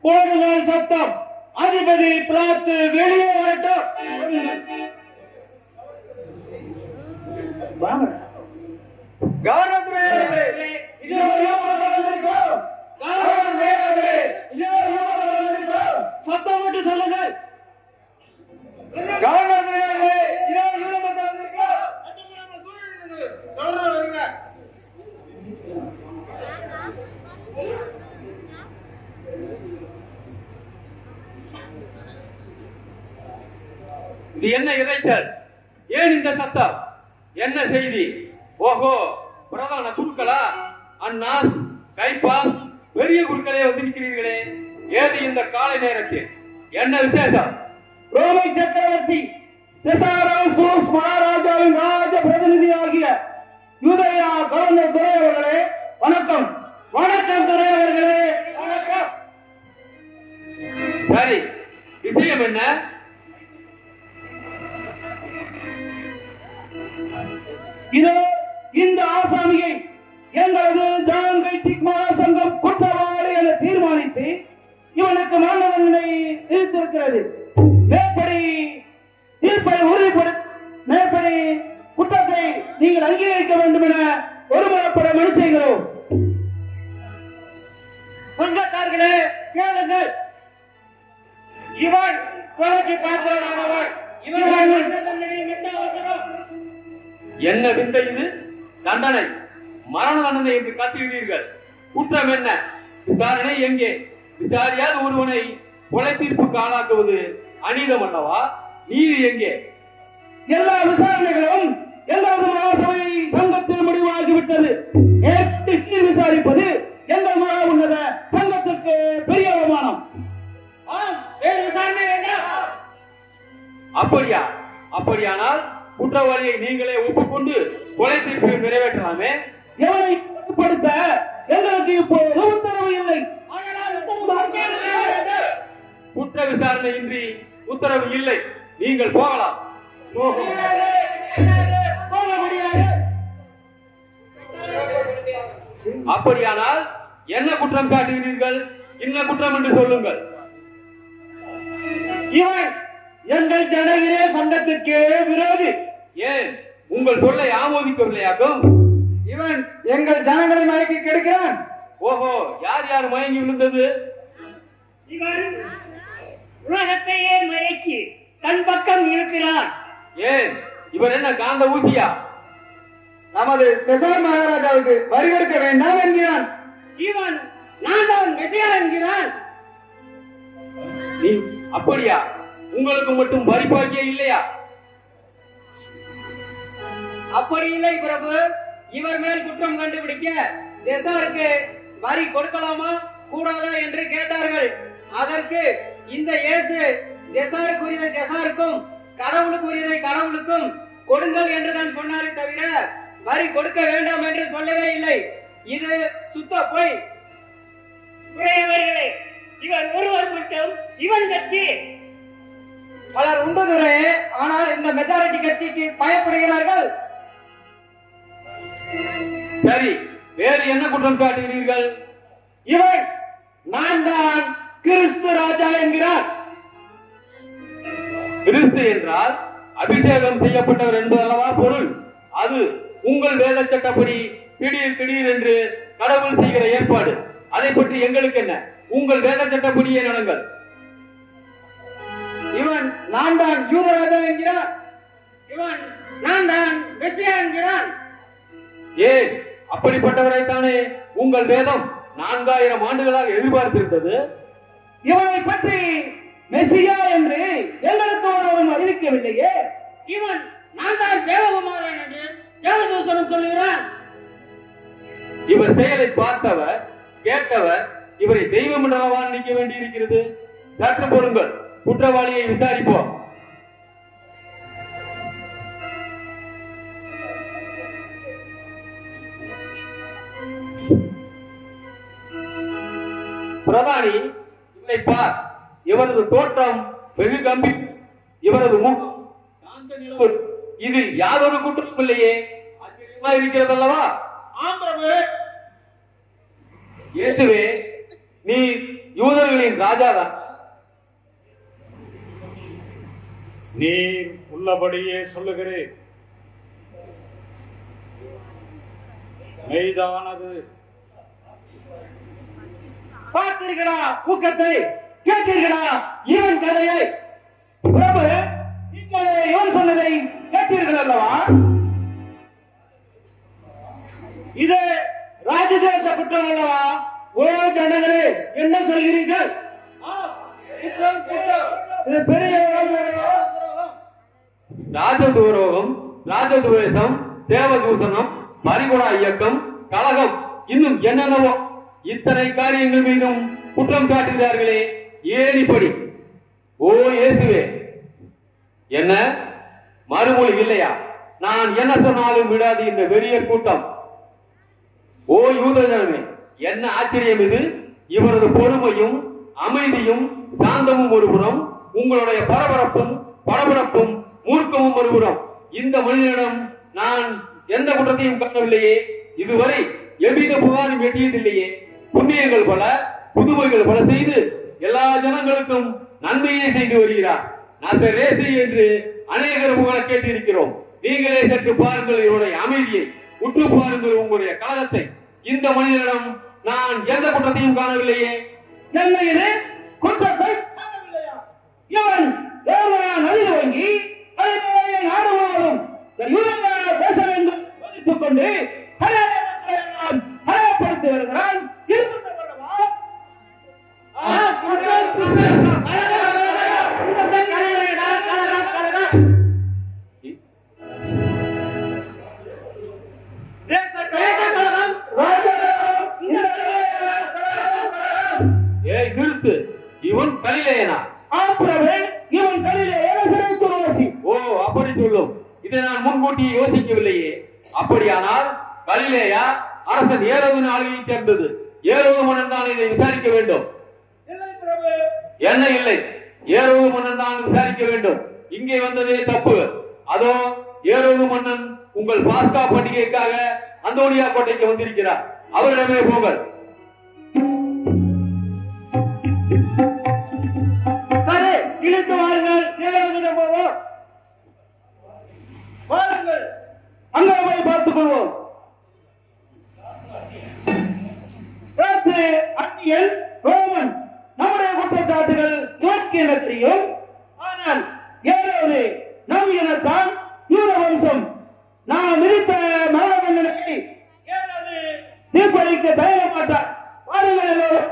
போடுங்கள் சத்தம் அதிபதி பிளாத்து வெளியே வரட்டும் வாங்க. கவர்னர்களே, இதோ யோகத்தில் வந்திருக்கிறோம். கவர்னர்களே, இதோ யோகத்தில் வந்திருக்கிறோம். சத்தம் விட்டு சொல்லுங்கள் கவர்னர்களே, இதோ யோகத்தில் வந்திருக்கிறோம். கவர்னர் வருங்க. இது என்ன இறைச்சல் ஏன் இந்த சத்தம் என்ன செய்தி ஓஹோ பிரதான குருக்களா அண்ணாஸ் கைப்பாஸ் பெரிய குருக்களே வந்திருக்கிறீர்களே ஏது இந்த காலை நேரத்தில் என்ன விசேஷம் ரோமை சக்கரவர்த்தி செசாரோஸ் மகாராஜாவின் ராஜ பிரதிநிதியாகிய யூதயா கவர்னர் துரை அவர்களே வணக்கம் வணக்கம் துரை அவர்களே வணக்கம் சரி விஷயம் என்ன இதோ இந்த ஆசாமியை எங்களது ஜான் கைட்டிக் மகாசங்கம் குற்றவாளி என தீர்மானித்து இவனுக்கு மரண தண்டனை விதித்திருக்கிறது மேற்படி தீர்ப்பை உறுதிப்படு மேற்படி குற்றத்தை நீங்கள் அங்கீகரிக்க வேண்டும் என ஒருமுறைப்பட மனு செய்கிறோம் சொந்தக்காரர்களே கேளுங்கள் இவன் கொலைக்கு பாத்திரமானவன் இவன் மரண தண்டனை வெட்ட அவசரம் என்ன விந்தை இது தண்டனை மரண தண்டனை என்று கத்துகிறீர்கள் குற்றம் என்ன விசாரணை எங்கே விசாரியாத ஒருவனை கொலை தீர்ப்புக்கு ஆளாக்குவது அநீதம் அல்லவா நீதி எங்கே எல்லா விசாரணைகளும் எங்களது மகாசபை சங்கத்தில் முடிவாகிவிட்டது ஏற்று விசாரிப்பது எங்கள் மகா உன்னத சங்கத்துக்கு பெரிய அவமானம் வேறு விசாரணை வேண்டாம் அப்படியா அப்படியானால் குற்றவாளியை நீங்களே ஒப்புக்கொண்டு கொலை தீர்ப்பை நிறைவேற்றலாமே எவனை கட்டுப்படுத்த எங்களுக்கு இப்போது உத்தரவு இல்லை குற்ற விசாரணை இன்றி உத்தரவு இல்லை நீங்கள் போகலாம் போக முடியாது அப்படியானால் என்ன குற்றம் சாட்டுகிறீர்கள் என்ன குற்றம் என்று சொல்லுங்கள் இவன் எங்கள் ஜனகிரே சங்கத்திற்கு விரோதி ஏன் உங்கள் சொல்லை ஆமோதிக்கவில்லையாக்கும் இவன் எங்கள் ஜனங்களை மயக்கி கெடுக்கிறான் ஓஹோ யார் யார் மயங்கி விழுந்தது இவன் உலகத்தையே மயக்கி தன் பக்கம் இருக்கிறான் ஏன் இவர் என்ன காந்த ஊசியா நமது செசார் மகாராஜாவுக்கு வரி கொடுக்க வேண்டாம் என்கிறான் இவன் நான் தான் மெசியா என்கிறான் நீ அப்படியா உங்களுக்கு மட்டும் வரி பாக்கியம் இல்லையா அப்படி இல்லை பிரபு இவர் மேல் குற்றம் கண்டுபிடிக்க தெசாருக்கு வரி கொடுக்கலாமா கூடாதா என்று கேட்டார்கள் அதற்கு இந்த இயேசு தெசாருக்குரியதை தெசாருக்கும் கடவுளுக்குரியதை கடவுளுக்கும் கொடுங்கள் என்று நான் சொன்னாரே தவிர வரி கொடுக்க வேண்டாம் என்று சொல்லவே இல்லை இது சுத்த பொய் உடையவர்களே இவர் ஒருவர் மட்டும் இவன் கட்சி பலர் உண்டுதுரே ஆனால் இந்த மெஜாரிட்டி கட்சிக்கு பயப்படுகிறார்கள் சரி வேறு என்ன குற்றம் சாட்டுகிறீர்கள் இவன் நான் தான் கிறிஸ்து ராஜா என்கிறான் கிறிஸ்து என்றால் அபிஷேகம் செய்யப்பட்டவர் என்பது அல்லவா பொருள் அது உங்கள் வேத சட்டப்படி திடீர் திடீர் என்று கடவுள் செய்கிற ஏற்பாடு அதை பற்றி எங்களுக்கு என்ன உங்கள் வேத சட்டப்படியே நடங்கள் இவன் நான் தான் யூதராஜா என்கிறான் இவன் நான் தான் மெசியா என்கிறான் ஏன் அப்படிப்பட்டவரைத்தானே உங்கள் வேதம் நான்காயிரம் ஆண்டுகளாக எதிர்பார்த்திருந்தது இவனை பற்றி மெசியா என்று எங்களுக்கு ஒருவரும் அறிவிக்கவில்லையே இவன் நான் தான் தேவகுமாரன் என்று தேவதூசனம் சொல்லுகிறான் இவர் செயலை பார்த்தவர் கேட்டவர் இவரை தெய்வம் என்றவா நிற்க வேண்டியிருக்கிறது சற்று பொறுங்கள் குற்றவாளியை விசாரிப்போம் பிரதானி இவரை பார் இவரது தோற்றம் வெகு கம்பி இவரது முகம் சாந்த நிலவு இது யாதொரு குற்றம் இல்லையே ஆச்சரியமா இருக்கிறதல்லவா ஆம் பிரபு இயேசுவே நீ யூதர்களின் ராஜா தான் நீர் உள்ளபடியே சொல்லுகிறேன் மெய்தானது பார்த்தீர்களா ஊக்கத்தை கேட்டீர்களா இவன் கதையை பிரபு நீங்கள் இவன் சொன்னதை கேட்டீர்கள் அல்லவா இது ராஜதேச குற்றம் அல்லவா ஓ ஜனங்களே என்ன சொல்கிறீர்கள் இது பெரிய ராஜதுரோகம் ராஜதுவேஷம் தேவதூசணம் பரிகுடா இயக்கம் கலகம் இன்னும் என்னென்னவோ இத்தனை காரியங்கள் மீதும் குற்றம் சாட்டுகிறார்களே ஏன் இப்படி ஓ இயேசுவே என்ன மறுமொழி இல்லையா நான் என்ன சொன்னாலும் விடாது இந்த வெறிய கூட்டம் ஓ யூதனமே என்ன ஆச்சரியம் இது இவரது பொறுமையும் அமைதியும் சாந்தமும் ஒருபுறம் உங்களுடைய பரபரப்பும் பரபரப்பும் மூர்க்கமும் ஒருபுறம் இந்த மனிதனிடம் நான் எந்த குற்றத்தையும் காணவில்லையே இதுவரை எவ்வித புகாரும் எட்டியதில்லையே புண்ணியங்கள் பல புதுமைகள் பல செய்து எல்லா ஜனங்களுக்கும் நன்மையை செய்து வருகிறார் நசரேசு என்று அநேகர் புகழ கேட்டிருக்கிறோம் நீங்களே சற்று பாருங்கள் இவருடைய அமைதியை உற்று பாருங்கள் உங்களுடைய கழகத்தை இந்த மனிதனிடம் நான் எந்த குற்றத்தையும் காணவில்லையே என்ன இது குற்றத்தை காணவில்லையா? இவன் தேவனான நதி வாங்கி அதனுடைய நாடு முழுவதும் இந்த யூதர்களால் பேச வேண்டும் போதித்துக் கொண்டு பல மக்களை எல்லாம் பலப்படுத்தி வருகிறான் இருக்கின்ற அல்லவா? ஆ, குற்றம், குற்றம். குற்றத்தை களையடா, களையடா, களையடா. தேச கழகம், ராஜகழகம், இந்த கழகம். ஏய் நிறுத்து இவன் கலிலேயனா ஆப்பிரவே இவன் கையிலே ஏழசரை துறவசி ஓ அப்படி சொல்லும் இதை நான் முன்கூட்டி யோசிக்கவில்லையே அப்படியானால் கலிலேயா அரசன் ஏரோவின் ஆளுகையை சேர்ந்தது ஏரோவு மன்னன் தான் இதை விசாரிக்க வேண்டும் இல்லை பிரபு என்ன இல்லை ஏரோவு மன்னன் தான் விசாரிக்க வேண்டும் இங்கே வந்ததே தப்பு அதோ ஏரோவு மன்னன் உங்கள் பாஸ்கா பண்டிகைக்காக அந்தோனியா கோட்டைக்கு வந்திருக்கிறார் அவரிடமே போங்கள் சரி இழுத்து வாருங்கள் ஏழாவது போவோம் வாருங்கள் அங்கே போய் பார்த்துக் கொள்வோம் நேற்று அந்நியன் ரோமன் நம்முடைய குற்றச்சாட்டுகள் துவக்கி என தெரியும் ஆனால் ஏழாவது நம் இனத்தான் யூத வம்சம் நாம் விதித்த மரண தண்டனையை ஏழாவது தீர்ப்பளிக்க தயங்க மாட்டார் வாருங்கள் எல்லோரும்